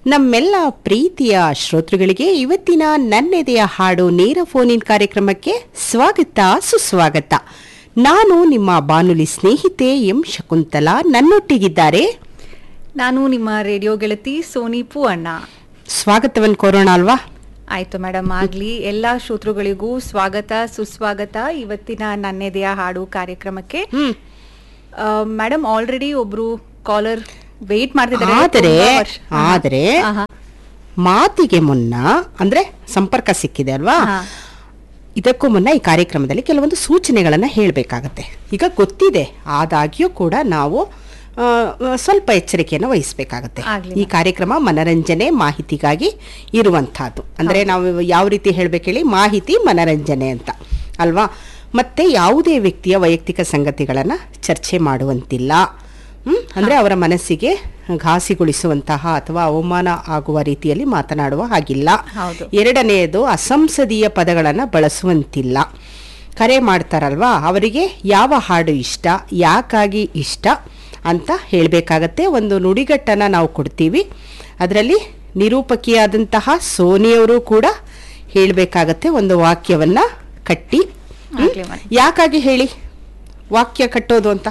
ನಮ್ಮೆಲ್ಲ ಪ್ರೀತಿಯ ಶ್ರೋತೃಗಳಿಗೆ ಇವತ್ತಿನ ನನ್ನೆದೆಯ ಹಾಡು ನೇರ ಫೋನ್ ಇನ್ ಕಾರ್ಯಕ್ರಮಕ್ಕೆ ಸ್ವಾಗತ ಸುಸ್ವಾಗತ ನಾನು ನಿಮ್ಮ ಬಾನುಲಿ ಸ್ನೇಹಿತೆ ಎಂ ಶಕುಂತಲಾ ನನ್ನೊಟ್ಟಿಗಿದ್ದಾರೆ ನಾನು ನಿಮ್ಮ ರೇಡಿಯೋ ಗೆಳತಿ ಸೋನಿ ಪೂ ಅಣ್ಣ ಸ್ವಾಗತವನ್ನು ಕೋರೋಣ ಅಲ್ವಾ ಆಯ್ತು ಮೇಡಮ್ ಆಗ್ಲಿ ಎಲ್ಲಾ ಶ್ರೋತೃಗಳಿಗೂ ಸ್ವಾಗತ ಸುಸ್ವಾಗತ ಇವತ್ತಿನ ನನ್ನೆದೆಯ ಹಾಡು ಕಾರ್ಯಕ್ರಮಕ್ಕೆ ಹ್ಮ್ ಮೇಡಮ್ ಆಲ್ರೆಡಿ ಒಬ್ರು ಕಾಲರ್ ವೇಟ್ ಮಾಡ್ತಿದ್ದಾರೆ ಆದರೆ ತುಂಬಾ ವರ್ಷ- ಆಹಾ. ಆದರೆ ಆಹಾ. ಮಾತಿಗೆ ಮುನ್ನ ಅಂದ್ರೆ ಸಂಪರ್ಕ ಸಿಕ್ಕಿದೆ ಅಲ್ವಾ ಹಾ. ಇದಕ್ಕೂ ಮುನ್ನ ಈ ಕಾರ್ಯಕ್ರಮದಲ್ಲಿ ಕೆಲವೊಂದು ಸೂಚನೆಗಳನ್ನ ಹೇಳಬೇಕಾಗತ್ತೆ ಈಗ ಗೊತ್ತಿದೆ ಆದಾಗ್ಯೂ ಕೂಡ ನಾವು ಆ, ಸ್ವಲ್ಪ ಎಚ್ಚರಿಕೆಯನ್ನು ವಹಿಸಬೇಕಾಗತ್ತೆ ಆಗ್ಲಿ ಈ ಕಾರ್ಯಕ್ರಮ ಮನರಂಜನೆ ಮಾಹಿತಿಗಾಗಿ ಇರುವಂತಹದ್ದು ಅಂದ್ರೆ ನಾವು ಯಾವ ರೀತಿ ಹೇಳ್ಬೇಕು ಹೇಳಿ ಮಾಹಿತಿ ಮನರಂಜನೆ ಅಂತ ಅಲ್ವಾ ಮತ್ತೆ ಯಾವುದೇ ವ್ಯಕ್ತಿಯ ವೈಯಕ್ತಿಕ ಸಂಗತಿಗಳನ್ನ ಚರ್ಚೆ ಮಾಡುವಂತಿಲ್ಲ ಹ್ಮ್ ಅಂದ್ರೆ ಅವರ ಮನಸ್ಸಿಗೆ ಘಾಸಿಗೊಳಿಸುವಂತಹ ಅಥವಾ ಅವಮಾನ ಆಗುವ ರೀತಿಯಲ್ಲಿ ಮಾತನಾಡುವ ಹಾಗಿಲ್ಲ ಹೌದು. ಎರಡನೆಯದು ಅಸಂಸದೀಯ ಪದಗಳನ್ನು ಬಳಸುವಂತಿಲ್ಲ ಕರೆ ಮಾಡ್ತಾರಲ್ವಾ ಅವರಿಗೆ ಯಾವ ಹಾಡು ಇಷ್ಟ ಯಾಕಾಗಿ ಇಷ್ಟ ಅಂತ ಹೇಳಬೇಕಾಗತ್ತೆ ಒಂದು ನುಡಿಗಟ್ಟನ್ನು ನಾವು ಕೊಡ್ತೀವಿ ಅದರಲ್ಲಿ ನಿರೂಪಕಿಯಾದಂತಹ ಸೋನಿಯವರು ಕೂಡ ಹೇಳಬೇಕಾಗತ್ತೆ ಒಂದು ವಾಕ್ಯವನ್ನ ಕಟ್ಟಿ ಹ್ಮ್? ಆಗ್ಲಿ madam. ಯಾಕಾಗಿ ಹೇಳಿ ವಾಕ್ಯ ಕಟ್ಟೋದು ಅಂತ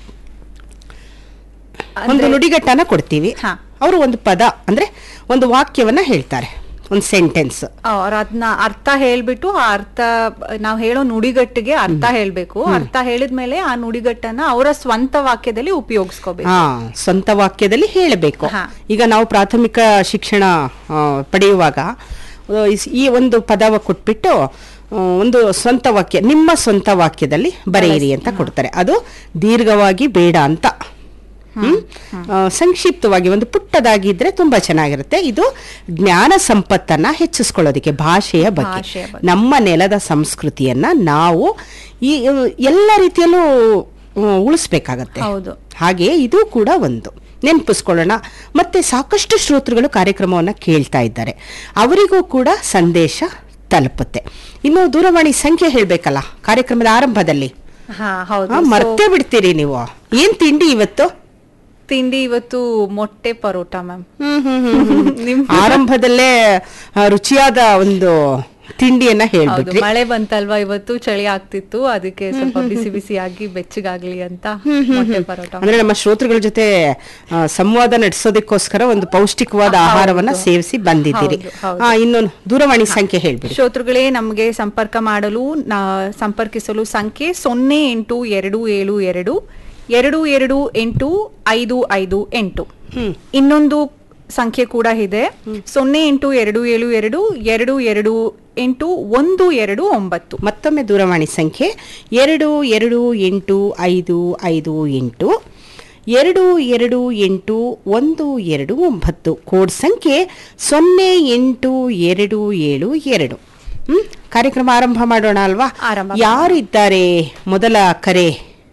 ಒಂದು ಅಂದ್ರೆ- ನುಡಿಗಟ್ಟನ್ನ ಕೊಡ್ತೀವಿ ಹಾ. ಅವರು ಒಂದು ಪದ ಅಂದ್ರೆ ಒಂದು ವಾಕ್ಯವನ್ನ ಹೇಳ್ತಾರೆ ಒಂದು ಸೆಂಟೆನ್ಸ್ ಅವ್ರ ಅದನ್ನ ಅರ್ಥ ಹೇಳ್ಬಿಟ್ಟು ಆ ಅರ್ಥ ನಾವ್ ಹೇಳೋ ನುಡಿಗಟ್ಟಿಗೆ ಅರ್ಥ ಹೇಳ್ಬೇಕು ಅರ್ಥ ಹೇಳಿದ್ಮೇಲೆ ಆ ನುಡಿಗಟ್ಟನ್ನ ಅವರ ಸ್ವಂತ ವಾಕ್ಯದಲ್ಲಿ ಉಪಯೋಗಿಸ್ಕೋಬೇಕು ಹಾ ಸ್ವಂತ ವಾಕ್ಯದಲ್ಲಿ ಹೇಳಬೇಕು ಹಾ. ಈಗ ನಾವು ಪ್ರಾಥಮಿಕ ಶಿಕ್ಷಣ ಆ, ಪಡೆಯುವಾಗ ಆ, ಇಸ್- ಈ ಒಂದು ಪದವ ಕೊಟ್ಬಿಟ್ಟು ಆ, ಒಂದು ಸ್ವಂತ ವಾಕ್ಯ ನಿಮ್ಮ ಸ್ವಂತ ವಾಕ್ಯದಲ್ಲಿ ಬರೆಯಿರಿ ಅಂತ ಕೊಡ್ತಾರೆ ಅದು ದೀರ್ಘವಾಗಿ ಬೇಡ ಅಂತ ಹ್ಮ್ ಆ, ಸಂಕ್ಷಿಪ್ತವಾಗಿ ಒಂದು ಪುಟ್ಟದಾಗಿದ್ರೆ ತುಂಬಾ ಚೆನ್ನಾಗಿರುತ್ತೆ ಇದು ಜ್ಞಾನ ಸಂಪತ್ತನ್ನ ಹೆಚ್ಚಿಸ್ಕೊಳ್ಳೋದಕ್ಕೆ ಭಾಷೆಯ ಬಗ್ಗೆ ಭಾಷೆಯ ಬಗ್ಗೆ. ನಮ್ಮ ನೆಲದ ಸಂಸ್ಕೃತಿಯನ್ನ ನಾವು ಈ ಎಲ್ಲ ರೀತಿಯಲ್ಲೂ ಆ, ಉಳಿಸ್ಬೇಕಾಗತ್ತೆ ಹೌದು ಹಾಗೆ ಇದು ಕೂಡ ಒಂದು ನೆನಪಿಸ್ಕೊಳ್ಳೋಣ ಮತ್ತೆ ಸಾಕಷ್ಟು ಶ್ರೋತೃಗಳು ಕಾರ್ಯಕ್ರಮವನ್ನು ಕೇಳ್ತಾ ಇದ್ದಾರೆ ಅವರಿಗೂ ಕೂಡ ಸಂದೇಶ ತಲುಪುತ್ತೆ ಇನ್ನು ದೂರವಾಣಿ ಸಂಖ್ಯೆ ಹೇಳ್ಬೇಕಲ್ಲ ಕಾರ್ಯಕ್ರಮದ ಆರಂಭದಲ್ಲಿ ಹಾ ಹೌದು ಆ, So, ಮರ್ತೇ ಬಿಡ್ತೀರಿ ನೀವು ಏನ್ ತಿಂಡಿ ಇವತ್ತು ತಿಂಡಿ ಇವತ್ತು ಮೊಟ್ಟೆ ಪರೋಟ ಮ್ಯಾಮ್ ಹ್ಮ್ ಹ್ಮ್ ಹ್ಮ್ ಹ್ಮ್. ನಿಮ್ ಆರಂಭದಲ್ಲೇ ಆ, ರುಚಿಯಾದ ಒಂದು ತಿಂಡಿಯನ್ನ ಹೌದು ಹೇಳ್ಬಿಟ್ರಿ ಮಳೆ ಬಂತಲ್ವಾ ಇವತ್ತು ಚಳಿ ಆಗ್ತಿತ್ತು ಅದಕ್ಕೆ ಸ್ವಲ್ಪ ಬಿಸಿ ಬಿಸಿಯಾಗಿ ಬೆಚ್ಚಗಾಗ್ಲಿ ಅಂತ ಮೊಟ್ಟೆ ಪರೋಟ ಅಂದ್ರೆ ನಮ್ಮ ಶ್ರೋತೃಗಳ ಜೊತೆ ಆ, ಸಂವಾದ ನಡೆಸೋದಕ್ಕೋಸ್ಕರ ಒಂದು ಪೌಷ್ಟಿಕವಾದ ಆಹಾರವನ್ನ ಸೇವಿಸಿ ಬಂದಿದ್ದೀರಿ ಹೌದು, ಹೌದು. ಆ, ಇನ್ನೊಂದು ದೂರವಾಣಿ ಸಂಖ್ಯೆ ಹೇಳ್ಬಿಡಿ ಶ್ರೋತೃಗಳೇ ನಮಗೆ ಸಂಪರ್ಕ ಮಾಡಲು ನಾ- ಸಂಪರ್ಕಿಸಲು ಸಂಖ್ಯೆ ಸೊನ್ನೆ ಎಂಟು ಎರಡು ಏಳು ಎರಡು ಎರಡು ಎರಡು ಎಂಟು ಐದು ಐದು ಎಂಟು ಹ್ಮ್ ಇನ್ನೊಂದು ಸಂಖ್ಯೆ ಕೂಡ ಇದೆ ಸೊನ್ನೆ ಎಂಟು ಎರಡು ಏಳು ಎರಡು ಎರಡು ಎರಡು ಎಂಟು ಒಂದು ಎರಡು ಒಂಬತ್ತು ಮತ್ತೊಮ್ಮೆ ದೂರವಾಣಿ ಸಂಖ್ಯೆ ಎರಡು ಎರಡು ಎಂಟು ಐದು ಐದು ಎಂಟು ಎರಡು ಎರಡು ಎಂಟು ಒಂದು ಎರಡು ಒಂಬತ್ತು ಕೋಡ್ ಸಂಖ್ಯೆ ಸೊನ್ನೆ ಎಂಟು ಎರಡು ಏಳು ಎರಡು ಹ್ಮ್ ಕಾರ್ಯಕ್ರಮ ಆರಂಭ ಮಾಡೋಣ ಅಲ್ವಾ ಆರಂಭ ಯಾರಿದ್ದಾರೆ ಮೊದಲ ಕರೆ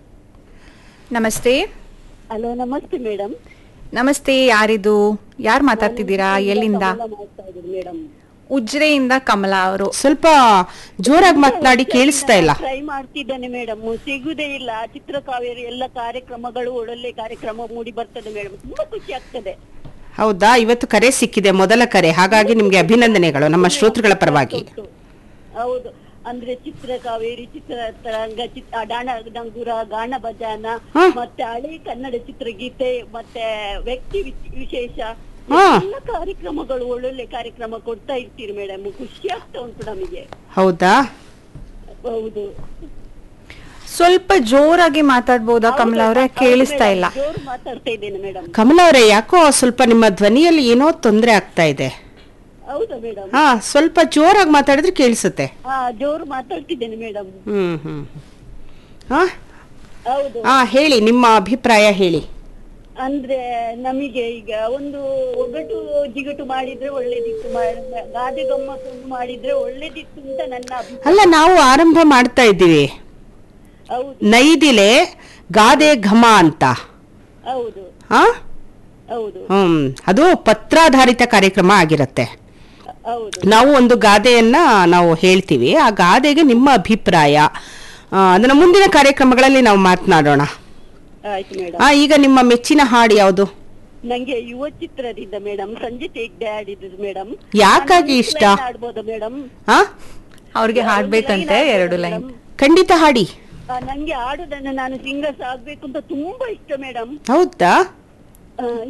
ನಮಸ್ತೆ ಹಲೋ ನಮಸ್ತೆ ಮೇಡಮ್ ನಮಸ್ತೆ ಯಾರಿದು ಯಾರು ಮಾತಾಡ್ತಿದ್ದೀರಾ ಎಲ್ಲಿಂದ ಮಾಡ್ತಾ ಇದ್ದೀನಿ ಮೇಡಮ್ ಉಜ್ರೆಯಿಂದ ಕಮಲಾ ಅವರು ಸ್ವಲ್ಪ ಜೋರಾಗಿ ಮಾತನಾಡಿ ಕೇಳಿಸ್ತಾ ಇಲ್ಲ ಟ್ರೈ ಮಾಡ್ತಿದ್ದೇನೆ ಮೇಡಮ್ ಸಿಗುದೇ ಇಲ್ಲ ಚಿತ್ರಕಾವೇರಿ ಎಲ್ಲ ಕಾರ್ಯಕ್ರಮಗಳು ಒಳ್ಳೆ ಕಾರ್ಯಕ್ರಮ ಮೂಡಿ ಬರ್ತದೆ ಮೇಡಮ್ ತುಂಬಾ ಖುಷಿ ಆಗ್ತದೆ ಹೌದಾ ಇವತ್ತು ಕರೆ ಸಿಕ್ಕಿದೆ ಮೊದಲ ಕರೆ ಹಾಗಾಗಿ ನಿಮ್ಗೆ ಅಭಿನಂದನೆಗಳು ನಮ್ಮ ಶ್ರೋತೃಗಳ ಪರವಾಗಿ ಉಂಟು. ಹೌದು ಅಂದ್ರೆ ಚಿತ್ರಕಾವೇರಿ ಚಿತ್ರತರಂಗ ಚಿತ್ರ ಡಾಣ ಡಂಗುರ ಗಾನ ಭಜಾನ ಹ. ಮತ್ತೆ ಹಳೆ ಕನ್ನಡ ಚಿತ್ರಗೀತೆ ಮತ್ತೆ ವ್ಯಕ್ತಿ ವಿಶ್- ವಿಶೇಷ ಹ. ಎಲ್ಲ ಕಾರ್ಯಕ್ರಮಗಳು ಒಳ್ಳೊಳ್ಳೆ ಕಾರ್ಯಕ್ರಮ ಕೊಡ್ತಾ ಇರ್ತೀರಿ ಮೇಡಮ್ ಖುಷಿ ಆಗ್ತಾ ಉಂಟು ನಮಗೆ ಹೌದಾ ಹೌದು ಸ್ವಲ್ಪ ಜೋರಾಗಿ ಮಾತಾಡ್ಬೋದಾ ಕಮಲಾ ಅವರೇ ಕೇಳಿಸ್ತಾ ಇಲ್ಲ ಜೋರು ಮಾತಾಡ್ತಾ ಇದ್ದೇನೆ ಮೇಡಮ್ ಕಮಲಾ ಅವರೇ ಯಾಕೋ ಸ್ವಲ್ಪ ನಿಮ್ಮ ಧ್ವನಿಯಲ್ಲಿ ಏನೋ ತೊಂದರೆ ಆಗ್ತಾ ಇದೆ ಹೌದಾ ಮೇಡಮ್ ಹಾ ಸ್ವಲ್ಪ ಜೋರಾಗಿ ಮಾತಾಡಿದ್ರೆ ಕೇಳಿಸುತ್ತೆ ಹಾ ಜೋರು ಮಾತಾಡ್ತಿದ್ದೇನೆ ಮೇಡಮ್ ಹ್ಮ್ ಹ್ಮ್ ಹಾ ಹೌದು ಹಾ ಹೇಳಿ ನಿಮ್ಮ ಅಭಿಪ್ರಾಯ ಹೇಳಿ ಅಂದ್ರೆ ನಮಗೆ ಈಗ ಒಂದು ಒಗಟು ಜಿಗಟು ಮಾಡಿದ್ರೆ ಒಳ್ಳೇದಿತ್ತು ಮಾ- ಗಾದೆ ಗಮ್ಮತ್ತು ಮಾಡಿದ್ರೆ ಒಳ್ಳೇದಿತ್ತು ಅಂತ ನನ್ನ ಅಭಿಪ್ರಾಯ ಅಲ್ಲ ನಾವು ಆರಂಭ ಮಾಡ್ತಾ ಇದ್ದೀವಿ ಹೌದು ನೈದಿಲೆ ಗಾದೆ ಘಮ ಅಂತ ಹೌದು ಹಾ ಹೌದು ಹ್ಮ್ ಅದು ಪತ್ರಾಧಾರಿತ ಕಾರ್ಯಕ್ರಮ ಆಗಿರತ್ತೆ ಹೌದು ನಾವು ಒಂದು ಗಾದೆಯನ್ನ ನಾವು ಹೇಳ್ತೀವಿ ಆ ಗಾದೆಗೆ ನಿಮ್ಮ ಅಭಿಪ್ರಾಯ ಆ, ಅದನ್ನ ಮುಂದಿನ ಕಾರ್ಯಕ್ರಮಗಳಲ್ಲಿ ನಾವು ಮಾತನಾಡೋಣ ಆಯ್ತು ಮೇಡಮ್ ಆ ಈಗ ನಿಮ್ಮ ಮೆಚ್ಚಿನ ಹಾಡು ಯಾವುದು ನಂಗೆ ಯುವ ಚಿತ್ರದಿಂದ ಮೇಡಮ್ ಸಂಜೆ ತೆಗ್ದೆ ಆಡಿದ್ರು ಮೇಡಮ್ ಯಾಕಾಗಿ ಇಷ್ಟ? ಆಡ್ಬೋದಾ ಮೇಡಮ್ ಹಾ ಅವ್ರಿಗೆ ಹಾಡ್ಬೇಕಂತೆ ಎರಡು ಲೈನ್ ಖಂಡಿತ ಹಾಡಿ ನಂಗೆ ಆಡುದನ್ನ ನಾನು ಸಿಂಗರ್ಸ್ ಆಗ್ಬೇಕು ಅಂತ ತುಂಬಾ ಇಷ್ಟ ಮೇಡಮ್ ಹೌದಾ